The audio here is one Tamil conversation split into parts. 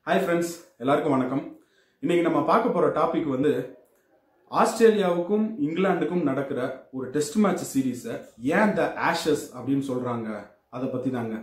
ஹாய் ஃப்ரெண்ட்ஸ் எல்லாருக்கும் வணக்கம் இன்னைக்கு நம்ம பார்க்க போற டாபிக் வந்து ஆஸ்திரேலியாவுக்கும் இங்கிலாந்துக்கும் நடக்கிற ஒரு டெஸ்ட் மேட்ச் சீரீஸை ஏன் த ஆஷஸ் அப்படின்னு சொல்றாங்க அதை பத்தி தாங்க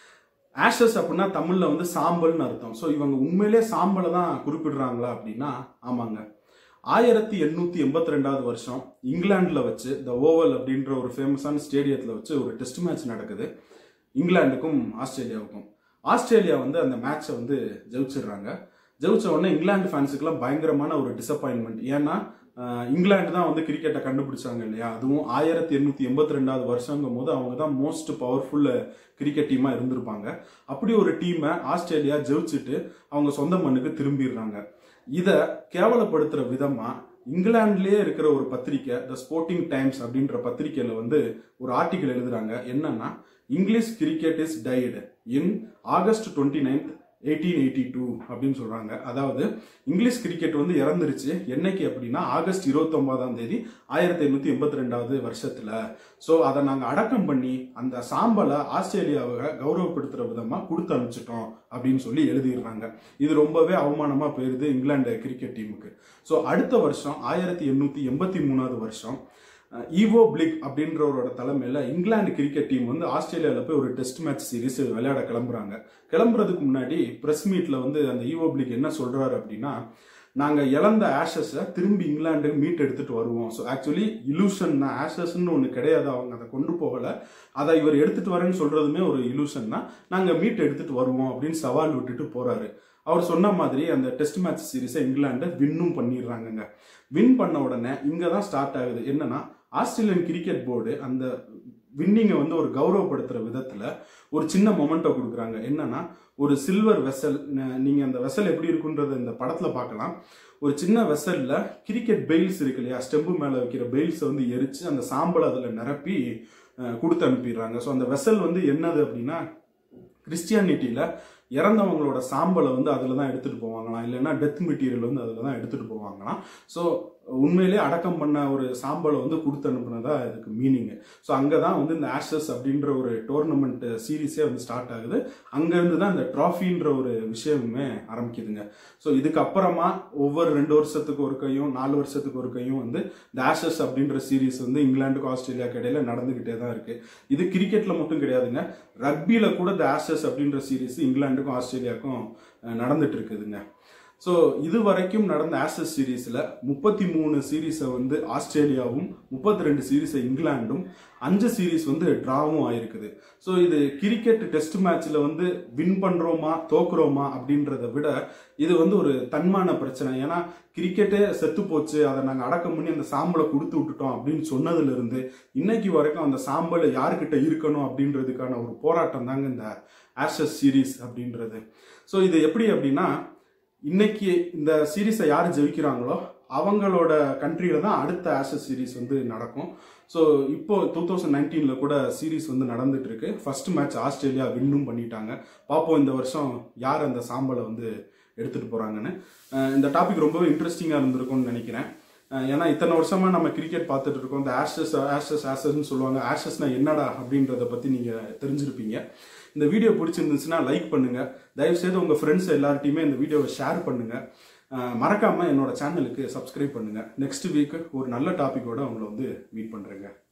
ஆஷஸ் அப்படின்னா தமிழ்ல வந்து சாம்பல்னு அர்த்தம் ஸோ இவங்க உண்மையிலே சாம்பலை தான் குறிப்பிடுறாங்களா அப்படின்னா ஆமாங்க ஆயிரத்தி எண்ணூத்தி எண்பத்தி ரெண்டாவது வருஷம் இங்கிலாந்துல வச்சு த ஓவல் அப்படின்ற ஒரு ஃபேமஸான ஸ்டேடியத்தில் வச்சு ஒரு டெஸ்ட் மேட்ச் நடக்குது இங்கிலாந்துக்கும் ஆஸ்திரேலியாவுக்கும் ஆஸ்திரேலியா வந்து அந்த மேட்சை வந்து ஜெயிச்சிடுறாங்க ஜெயிச்ச உடனே இங்கிலாந்து ஃபேன்ஸுக்குலாம் பயங்கரமான ஒரு டிசப்பாயின்மெண்ட் ஏன்னா ஆஹ், இங்கிலாந்து தான் வந்து கிரிக்கெட்டை கண்டுபிடிச்சாங்க இல்லையா அதுவும் ஆயிரத்தி எண்ணூத்தி எண்பத்தி ரெண்டாவது வருஷங்கும் போது அவங்க தான் மோஸ்ட் பவர்ஃபுல் கிரிக்கெட் டீமா இருந்திருப்பாங்க அப்படி ஒரு டீமை ஆஸ்திரேலியா ஜெயிச்சுட்டு அவங்க சொந்த மண்ணுக்கு திரும்பிடுறாங்க இத கேவலப்படுத்துற விதமா இங்கிலாந்துலயே இருக்கிற ஒரு பத்திரிக்கை த ஸ்போர்ட்டிங் டைம்ஸ் அப்படின்ற பத்திரிக்கையில வந்து ஒரு ஆர்டிக்கல் எழுதுறாங்க என்னன்னா English cricket is tied in August twenty ninth eighteen eighty two அப்படின்னு சொல்றாங்க அதாவது இங்கிலீஷ் கிரிக்கெட் வந்து இறந்துருச்சு என்னைக்கு அப்படின்னா ஆகஸ்ட் இருபத்தொன்பதாம் தேதி ஆயிரத்தி எண்ணூத்தி எண்பத்தி ரெண்டாவது வருஷத்துல ஸோ அதை நாங்கள் அடக்கம் பண்ணி அந்த சாம்பலை ஆஸ்திரேலியாவை கௌரவப்படுத்துற விதமா கொடுத்து அனுப்பிச்சிட்டோம் அப்படின்னு சொல்லி எழுதிடுறாங்க இது ரொம்பவே அவமானமா போயிருது இங்கிலாந்து கிரிக்கெட் டீமுக்கு ஸோ அடுத்த வருஷம் ஆயிரத்தி எண்ணூத்தி எண்பத்தி மூணாவது வருஷம் அஹ், ஈவோ பிளிக் அப்படின்றவரோட தலைமையில இங்கிலாந்து கிரிக்கெட் டீம் வந்து ஆஸ்திரேலியாவில் போய் ஒரு டெஸ்ட் மேட்ச் சீரிஸ் விளையாட கிளம்புறாங்க கிளம்புறதுக்கு முன்னாடி பிரஸ் மீட்ல வந்து அந்த ஈவோ பிளிக் என்ன சொல்றாரு அப்படின்னா நாங்க இழந்த ஆஷஸை திரும்பி இங்கிலாந்துக்கு மீட் எடுத்துட்டு வருவோம் ஸோ ஆக்சுவலி இலூஷன் தான் ஆஷஸ்ன்னு ஒன்று கிடையாது அவங்க அதை கொண்டு போகல அதை இவர் எடுத்துட்டு வரேன்னு சொல்றதுமே ஒரு இலூஷன் தான் நாங்க மீட் எடுத்துட்டு வருவோம் அப்படின்னு சவால் விட்டுட்டு போறாரு அவர் சொன்ன மாதிரி அந்த டெஸ்ட் மேட்ச் சீரிஸை இங்கிலாண்டை வின்னும் பண்ணிடுறாங்கங்க வின் பண்ண உடனே இங்க தான் ஸ்டார்ட் ஆகுது என்னன்னா ஆஸ்திரேலியன் கிரிக்கெட் போர்டு அந்த வின்னிங்கை வந்து ஒரு கௌரவப்படுத்துற விதத்துல ஒரு சின்ன மொமெண்ட்டை கொடுக்குறாங்க என்னன்னா ஒரு சில்வர் வெசல் நீங்க அந்த வெசல் எப்படி இருக்குன்றத இந்த படத்துல பார்க்கலாம் ஒரு சின்ன வெசல்ல கிரிக்கெட் பெயில்ஸ் இருக்கு இல்லையா ஸ்டெம்பு மேல வைக்கிற பெயில்ஸை வந்து எரிச்சு அந்த சாம்பலை அதுல நிரப்பி அஹ், கொடுத்து அனுப்பிடுறாங்க ஸோ அந்த வெசல் வந்து என்னது அப்படின்னா கிறிஸ்டியானிட்டியில இறந்தவங்களோட சாம்பலை வந்து அதில் தான் எடுத்துட்டு போவாங்களாம் இல்லைன்னா டெத் மெட்டீரியல் வந்து அதில் தான் எடுத்துட்டு போவாங்களாம் ஸோ உண்மையிலே அடக்கம் பண்ண ஒரு சாம்பலை வந்து கொடுத்து அனுப்புனதா இதுக்கு மீனிங் ஸோ அங்கே தான் வந்து இந்த ஆஷஸ் அப்படின்ற ஒரு டோர்னமெண்ட் சீரீஸே வந்து ஸ்டார்ட் ஆகுது அங்கேருந்து தான் இந்த ட்ராஃபின்ற ஒரு விஷயமுமே ஆரம்பிக்குதுங்க ஸோ இதுக்கப்புறமா ஒவ்வொரு ரெண்டு வருஷத்துக்கு ஒரு கையும் நாலு வருஷத்துக்கு ஒரு கையும் வந்து இந்த ஆஷஸ் அப்படின்ற சீரீஸ் வந்து இங்கிலாந்துக்கு ஆஸ்திரேலியாக்கு இடையில நடந்துகிட்டே தான் இருக்கு இது கிரிக்கெட்ல மட்டும் கிடையாதுங்க ரக்பியில கூட இந்த ஆஷஸ் அப்படின்ற சீரீஸ் இங்கிலாந்துக்கும் ஆஸ்திரேலியாவுக்கும் அஹ், நடந்துட்டு இருக்குதுங்க ஸோ இது வரைக்கும் நடந்த ஆஷஸ் சீரீஸில் முப்பத்தி மூணு சீரீஸை வந்து ஆஸ்திரேலியாவும் முப்பத்தி ரெண்டு சீரீஸை இங்கிலாண்டும் அஞ்சு சீரீஸ் வந்து டிராவும் ஆயிருக்குது ஸோ இது கிரிக்கெட் டெஸ்ட் மேட்ச்ல வந்து வின் பண்றோமா தோக்குறோமா அப்படின்றத விட இது வந்து ஒரு தன்மான பிரச்சனை ஏன்னா கிரிக்கெட்டே செத்து போச்சு அதை நாங்கள் அடக்கம் பண்ணி அந்த சாம்பலை கொடுத்து விட்டுட்டோம் அப்படின்னு சொன்னதுல இருந்து இன்னைக்கு வரைக்கும் அந்த சாம்பல் யாருக்கிட்ட இருக்கணும் அப்படின்றதுக்கான ஒரு போராட்டம் தாங்க இந்த ஆஷஸ் சீரீஸ் அப்படின்றது ஸோ இது எப்படி அப்படின்னா இன்னைக்கு இந்த சீரீஸை யார் ஜெயிக்கிறாங்களோ அவங்களோட கண்ட்ரியில தான் அடுத்த ஆஷஸ் சீரீஸ் வந்து நடக்கும் ஸோ இப்போ டூ தௌசண்ட் நைன்டீனில் கூட சீரீஸ் வந்து நடந்துட்டு இருக்கு ஃபர்ஸ்ட் மேட்ச் ஆஸ்திரேலியா வின்னும் பண்ணிட்டாங்க பார்ப்போம் இந்த வருஷம் யார் அந்த சாம்பலை வந்து எடுத்துட்டு போறாங்கன்னு அஹ் இந்த டாபிக் ரொம்பவே இன்ட்ரெஸ்டிங்காக இருந்திருக்கும்னு நினைக்கிறேன் அஹ் ஏன்னா இத்தனை வருஷமா நம்ம கிரிக்கெட் பார்த்துட்டு இருக்கோம் இந்த ஆஷஸ் ஆஷஸ் ஆஷஸ்ன்னு சொல்லுவாங்க ஆஷஸ்னா என்னடா அப்படின்றத பத்தி நீங்க தெரிஞ்சிருப்பீங்க இந்த வீடியோ பிடிச்சிருந்துச்சுன்னா லைக் பண்ணுங்க தயவு செய்து உங்க ஃப்ரெண்ட்ஸ் எல்லார்ட்டையுமே இந்த வீடியோவை ஷேர் பண்ணுங்க அஹ் மறக்காம என்னோட சேனலுக்கு சப்ஸ்கிரைப் பண்ணுங்க நெக்ஸ்ட் வீக் ஒரு நல்ல டாபிக்கோட உங்களை வந்து மீட் பண்றேங்க